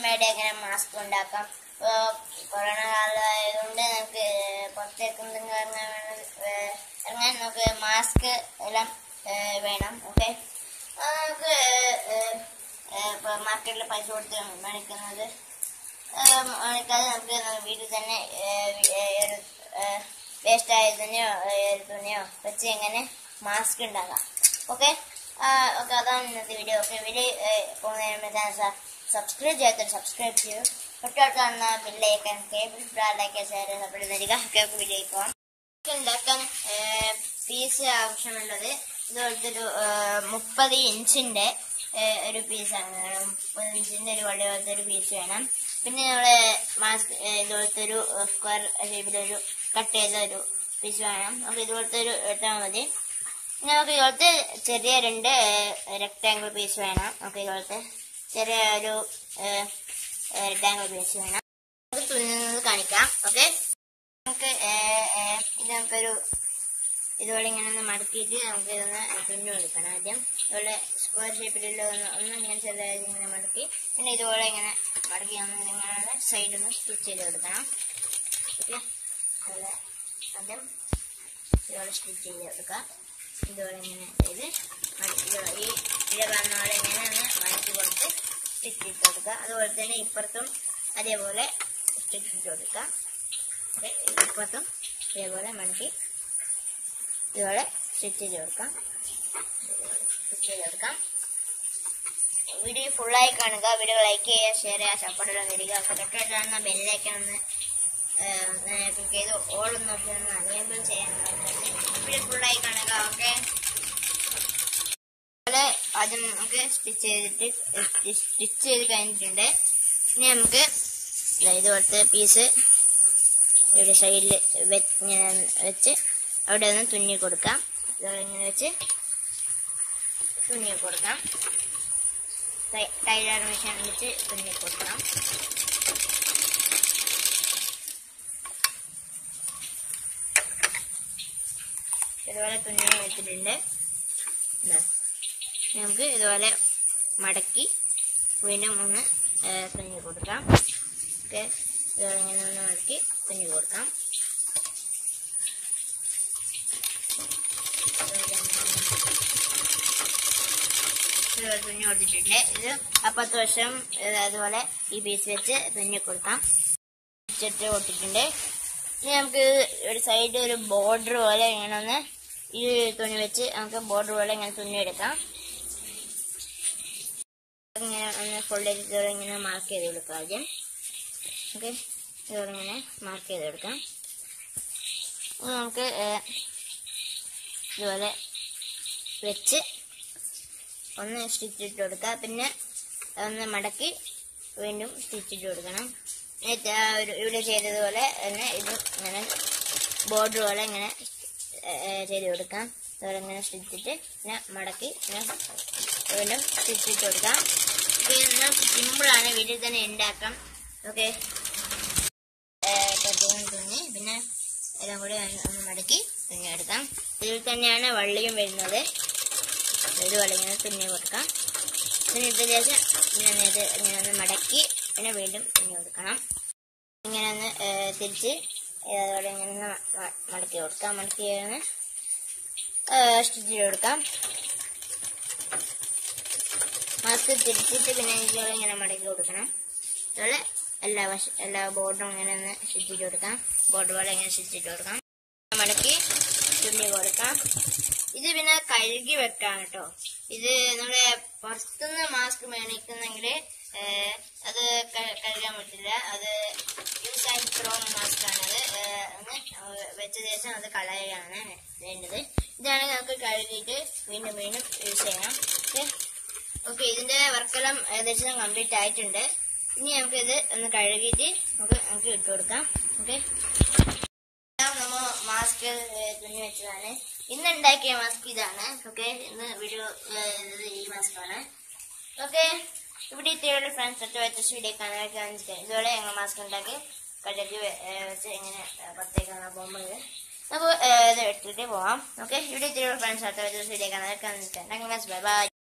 മേടെ എങ്ങനെ മാസ്ക് ഉണ്ടാക്കാം ഇപ്പോൾ കൊറോണ കാലമായതുകൊണ്ട് നമുക്ക് പുറത്തേക്ക് എന്തെങ്കിലും ഇറങ്ങാൻ വേണം ഏഹ് ഇറങ്ങാൻ നമുക്ക് മാസ്ക് എല്ലാം ഏഹ് വേണം ഓക്കെ നമുക്ക് ഇപ്പോൾ മാർക്കറ്റിൽ പൈസ കൊടുത്ത് മേടിക്കുന്നത് ഏഹ് മേടിക്കാതെ നമുക്ക് വീട്ടിൽ തന്നെ ഏഹ് ഏഹ് ഒരു വേസ്റ്റ് ആയ തുണിയോ ഏഹ് തുണിയോ വെച്ച് എങ്ങനെ മാസ്ക് ഉണ്ടാക്കാം ഓക്കെ ഓക്കെ അതാണ് ഇന്നത്തെ വീഡിയോ ഓക്കെ വീഡിയോ പോകുന്നതിന് മുമ്പ് സബ്സ്ക്രൈബ് ചെയ്യാത്തവർ സബ്സ്ക്രൈബ് ചെയ്യൂ തൊട്ടടുത്ത് കാണുന്ന ബില്ലേക്കൻ കേബിൾ ബ്രാൻഡൊക്കെ ഷെയർ സപ്പോർട്ട് തരിക ഒക്കെ വീഡിയോ പോകാം ഉണ്ടാക്കാൻ പീസ് ആവശ്യമുള്ളത് ഇതുപോലത്തെ ഒരു മുപ്പത് ഇഞ്ചിന്റെ ഏഹ്, ഒരു പീസാണ് വേണം മുപ്പത് ഇഞ്ചിന്റെ ഒരു വള്ളി പോലത്തെ ഒരു പീസ് വേണം പിന്നെ നമ്മള് മാസ്ക് ഇതുപോലത്തെ ഒരു സ്ക്വയർ ഷേപ്പിലൊരു കട്ട് ചെയ്ത ഒരു പീസ് വേണം നമുക്ക് ഇതുപോലത്തെ ഒരു എടുത്താൽ മതി പിന്നെ നമുക്ക് ഇതുപോലത്തെ ചെറിയ രണ്ട് റെക്ടാങ്കിൾ പീസ് വേണം നമുക്ക് ഇതുപോലത്തെ ചെറിയ ഒരു റെക്ടാങ്കിൾ പീസ് വേണം നമുക്ക് തുന്നുന്നത് കാണിക്കാം ഓക്കെ നമുക്ക് ഏഹ്, ഏഹ്, ഇത് നമുക്കൊരു ഇതുപോലെ ഇങ്ങനെ ഒന്ന് മടക്കിയിട്ട് നമുക്ക് ഇതൊന്ന് തുന്നി കൊടുക്കണം ആദ്യം ഇതുപോലെ സ്ക്വയർ ഷേപ്പിലുള്ള ഒന്ന് ഒന്ന് ഇങ്ങനെ ചെറുതായിട്ട് ഇങ്ങനെ മടക്കി പിന്നെ ഇതുപോലെ ഇങ്ങനെ മടക്കി ഒന്ന് ഇങ്ങനെ സൈഡിൽ നിന്ന് സ്റ്റിച്ച് ചെയ്ത് കൊടുക്കണം ഓക്കെ അതുപോലെ ആദ്യം ഇതുപോലെ സ്റ്റിച്ച് ചെയ്ത് കൊടുക്കുക ഇതുപോലെ ഇങ്ങനെ ചെയ്ത് മടക്കി ഇതുപോലെ ഈ ഇഴ കാണുന്ന പോലെ ഇങ്ങനെ ഒന്ന് മടക്കി കൊടുത്ത് സ്റ്റിച്ച് ചെയ്ത് കൊടുക്കുക അതുപോലെ തന്നെ ഇപ്പുറത്തും അതേപോലെ സ്റ്റിച്ച് ചെയ്ത് കൊടുക്കുക ഓക്കെ ഇപ്പുറത്തും ഇതേപോലെ മടക്കി ഇതുപോലെ സ്റ്റിച്ച് ചെയ്ത് കൊടുക്കാം സ്റ്റിച്ച് ചെയ്ത് കൊടുക്കാം വീഡിയോ ഫുള്ളായി കാണുക വീഡിയോ ലൈക്ക് ചെയ്യുക ഷെയർ ചെയ്യുക സപ്പോർട്ട് വരിക തൊട്ടടുത്താകുന്ന ബെല്ലേക്ക് ഒന്ന് ക്ലിക്ക് ചെയ്ത് ഓൾ നോക്കി ഒന്ന് അനേബിൾ ചെയ്യാൻ വീഡിയോ ഫുള്ളായി കാണുക ഓക്കെ അതുപോലെ ആദ്യം നമുക്ക് സ്റ്റിച്ച് ചെയ്തിട്ട് സ്റ്റിച്ച് ചെയ്ത് കഴിഞ്ഞിട്ടുണ്ട് ഇനി നമുക്ക് ദാ ഇതുപോലത്തെ പീസ് ഇവിടെ സൈഡിൽ ഇങ്ങനെ വെച്ച് അവിടെ ഒന്ന് തുന്നി കൊടുക്കാം ഇതുപോലെ ഇങ്ങനെ വെച്ച് തുന്നി കൊടുക്കാം ടൈ- ടൈലർ മെഷീൻ വെച്ച് തുന്നി കൊടുക്കാം ഇതുപോലെ തുന്നി വെച്ചിട്ടുണ്ട് ഇതാ. ഇനി നമുക്ക് ഇതുപോലെ മടക്കി വീണ്ടും ഒന്ന് ഏ, തുന്നി കൊടുക്കാം ഓക്കെ ഇതുപോലെ ഇങ്ങനെ ഒന്ന് മടക്കി തുന്നി കൊടുക്കാം ഇതുപോലെ തുന്നി കൊടുത്തിട്ടുണ്ട് ഇത് അപ്പത്ത് വശം ഇത് അതുപോലെ ഈ പീസ് വെച്ച് തുന്നി കൊടുക്കാം ചെട്ട് കൊടുത്തിട്ടുണ്ട് ഇനി നമുക്ക് ഒരു സൈഡ് ഒരു ബോർഡർ പോലെ ഇങ്ങനെ ഒന്ന് ഈ തുണി വെച്ച് നമുക്ക് ബോർഡർ പോലെ ഇങ്ങനെ തുന്നി എടുക്കാം ഇങ്ങനെ ഒന്ന് ഫോൾഡ് ചെയ്ത് ഇതുപോലെ ഇങ്ങനെ മാർക്ക് ചെയ്ത് കൊടുക്കാം ആദ്യം ഓക്കെ ഇതുപോലെ ഇങ്ങനെ മാർക്ക് ചെയ്ത് കൊടുക്കാം ഇനി നമുക്ക് ഏഹ്, ഇതുപോലെ വെച്ച് ഒന്ന് സ്റ്റിച്ച് ഇട്ട് കൊടുക്കുക പിന്നെ ഒന്ന് മടക്കി വീണ്ടും സ്റ്റിച്ച് ഇട്ട് കൊടുക്കണം എന്നിട്ട് ആ ഒരു ഇവിടെ ചെയ്തതുപോലെ തന്നെ ഇത് ഇങ്ങനെ ബോർഡർ പോലെ ഇങ്ങനെ ഏ, ഏ, ചെയ്ത് കൊടുക്കാം അതുപോലെ ഇങ്ങനെ സ്റ്റിച്ചിട്ട് പിന്നെ മടക്കി പിന്നെ വീണ്ടും സ്റ്റിച്ച് ഇട്ട് കൊടുക്കാം ഇത് സിമ്പിളാണ് വീട്ടിൽ തന്നെ ഉണ്ടാക്കാം ഓക്കെ തുന്നി പിന്നെ എല്ലാം കൂടി ഒന്ന് ഒന്ന് മടക്കി തുന്നി എടുക്കാം ഇതിൽ തന്നെയാണ് വള്ളിയും വരുന്നത് ഇതുപോലെ ഇങ്ങനെ തുന്നി കൊടുക്കാം പിന്നെ ഇതിന് ശേഷം ഇങ്ങനെ ഇത് ഇങ്ങനെ ഒന്ന് മടക്കി പിന്നെ വീണ്ടും തുന്നി കൊടുക്കണം ഇങ്ങനെ ഒന്ന് ഏഹ്, തിരിച്ച് അതുപോലെ ഇങ്ങനെ ഒന്ന് മ- മ- മടക്കി കൊടുക്കാം മടക്കി ഒന്ന് സ്റ്റിച്ച് ചെയ്ത് കൊടുക്കാം മാസ്ക് തിരിച്ചിട്ട് പിന്നെ ഇതുപോലെ ഇങ്ങനെ മടക്കി കൊടുക്കണം അതുപോലെ എല്ലാ വശ എല്ലാ ബോർഡും ഇങ്ങനെ ഒന്ന് സ്റ്റിച്ച് ചെയ്ത് കൊടുക്കാം ബോർഡ് പോലെ ഇങ്ങനെ സ്റ്റിച്ച് ചെയ്ത് കൊടുക്കാം മടക്കി തുന്നി കൊടുക്കാം ഇത് പിന്നെ കഴുകി വെക്കാം കേട്ടോ ഇത് നമ്മള് പുറത്തുനിന്ന് മാസ്ക് മേടിക്കുന്നെങ്കിൽ അത് ക- കഴുകാൻ പറ്റില്ല അത് യൂസ് ആൻഡ് ത്രോ മാസ്ക് ആണത് ഏഹ്, ഒന്ന് വെച്ച ശേഷം അത് കളയുകയാണ് വേണ്ടത് ഇതാണെങ്കിൽ നമുക്ക് കഴുകിയിട്ട് വീണ്ടും വീണ്ടും യൂസ് ചെയ്യണം ഓക്കെ ഓക്കെ ഇതിന്റെ വർക്കെല്ലാം ഏകദേശം കംപ്ലീറ്റ് ആയിട്ടുണ്ട് ഇനി നമുക്ക് ഇത് ഒന്ന് കഴുകിയിട്ട് നമുക്ക് നമുക്ക് ഇട്ട് കൊടുക്കാം ഓക്കെ നമ്മ മാസ്ക് തുന്നി വെച്ചതാണ് ഇന്ന് ഉണ്ടാക്കിയ മാസ്ക് ഇതാണ് ഓക്കെ ഇന്ന് വീഡിയോ ഇത് ഈ മാസ്ക് ആണ് ഓക്കെ ഇവിടെ ഇത്തിരി ഫ്രണ്ട്സ് ഒറ്റ വ്യത്യസ്ത വീഡിയോ കാണാൻ കാണിച്ചിട്ട് ഇതുപോലെ ഞങ്ങൾ മാസ്ക് ഉണ്ടാക്കി കഴുകി വെ- ഏ, വെച്ച് ഇങ്ങനെ പുറത്തേക്കാണ് പോകുമ്പോൾ ഇത് നമുക്ക് ഏ, ഇത് എടുത്തിട്ട് പോവാം ഓക്കെ ഇവിടെ ഇത്തിരി ഫ്രണ്ട്സ് ഒറ്റ വ്യത്യസ്ത വീഡിയോ കാണാൻ കാണിച്ചിട്ട് ബൈ ബൈ